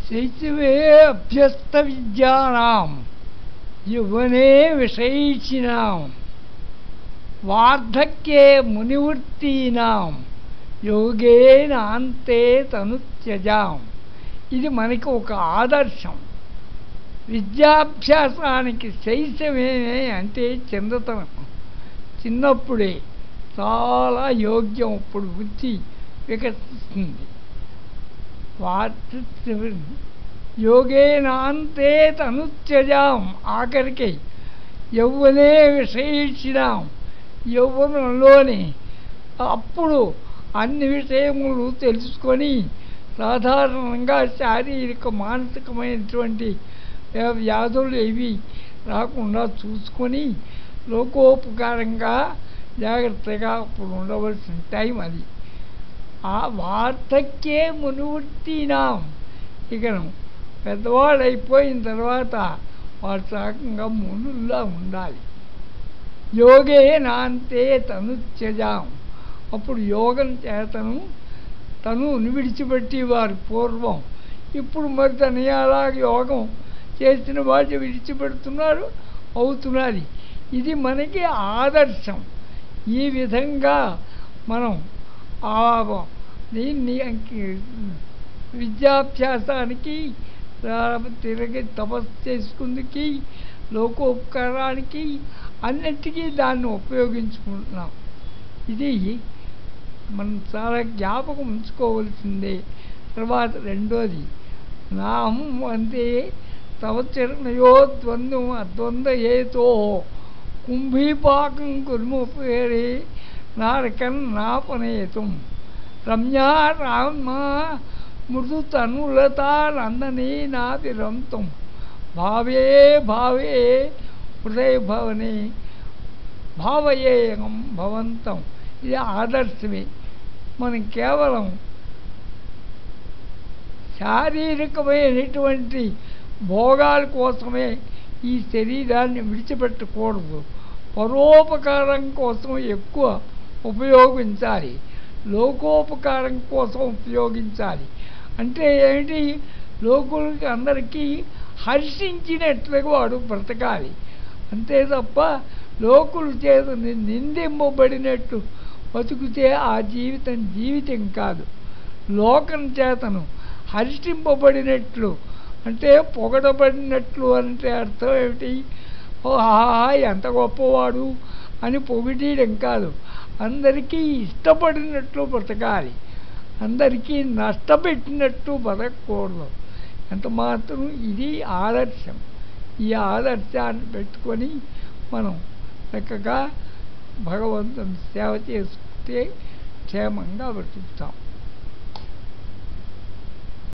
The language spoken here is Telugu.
శైశవే అభ్యస్త విద్యానాం యువనే విషయిచినాం వార్ధక్యే మునివృత్తీనాం యోగేనాంతే తనుత్యజాం ఇది మనకి ఒక ఆదర్శం విద్యాభ్యాసానికి శైశవే అంటే చిన్నతనం చిన్నప్పుడే చాలా యోగ్యం అప్పుడు బుద్ధి వికసిస్తుంది వాటి యోగేనాంతే తనుత్యజాం ఆఖరికి యవ్వనే విషయించినాం యవ్వనంలోని అప్పుడు అన్ని విషయములు తెలుసుకొని సాధారణంగా శారీరక మానసికమైనటువంటి వ్యా- వ్యాధులు ఏవి రాకుండా చూసుకొని లోకోపకారంగా జాగ్రత్తగా అప్పుడు ఉండవలసిన టైం అది ఆ వార్ధక్యే మునువర్తినాం ఇకను పెద్దవాళ్ళు అయిపోయిన తర్వాత వాడు సాకంగా మునుల్లా ఉండాలి యోగే నాంతే తను త్యజాం అప్పుడు యోగం చేతను తను విడిచిపెట్టి వారు పూర్వం ఇప్పుడు మరి తను అలా యోగం చేసిన వాటి విడిచిపెడుతున్నారు అవుతున్నది ఇది మనకి ఆదర్శం ఈ విధంగా మనం ఆ దీన్ని అంకి- విద్యాభ్యాసానికి ఆ, తిరిగి తపస్సు చేసుకుందుకి లోకోపకారానికి అన్నిటికీ దాన్ని ఉపయోగించుకుంటున్నాం ఇది మనం చాలా జ్ఞాపకం ఉంచుకోవలసిందే తర్వాత రెండోది నాహం అంతే తవ చరణయో ద్వంద్వం అద్వంద్వ ఏతో కుంభీపాకం కుర్మోపేరే నారకం నాపనేతం రమ్యా రామ మృదు తనులతా నందని నాభిరంతం భావే భావే హృదయ భవనే భావయేయం భవంతం ఇది ఆదర్శమే మనం కేవలం శారీరకమైనటువంటి భోగాల కోసమే ఈ శరీరాన్ని విడిచిపెట్టకూడదు పరోపకారం కోసం ఎక్కువ ఉపయోగించాలి లోకోపకారం కోసం ఉపయోగించాలి అంటే ఏమిటి లోకులకి అందరికీ హర్షించినట్లుగా వాడు బ్రతకాలి అంతే తప్ప లోకుల చేత ని- నిందింపబడినట్టు బతుకుతే ఆ జీవితం జీవితం కాదు లోకం చేతను హర్షింపబడినట్లు అంటే పొగడబడినట్లు అంటే అర్థం ఏమిటి ఓ ఆహా ఎంత గొప్పవాడు అని పొగిడీయడం కాదు అందరికీ ఇష్టపడినట్లు బ్రతకాలి అందరికీ నష్టపెట్టినట్టు బతకూడదు ఎంత మాత్రం ఇది ఆదర్శం ఈ ఆదర్శాన్ని పెట్టుకొని మనం చక్కగా భగవంతుని సేవ చేసుకుంటే క్షేమంగా బ్రతుకుతాం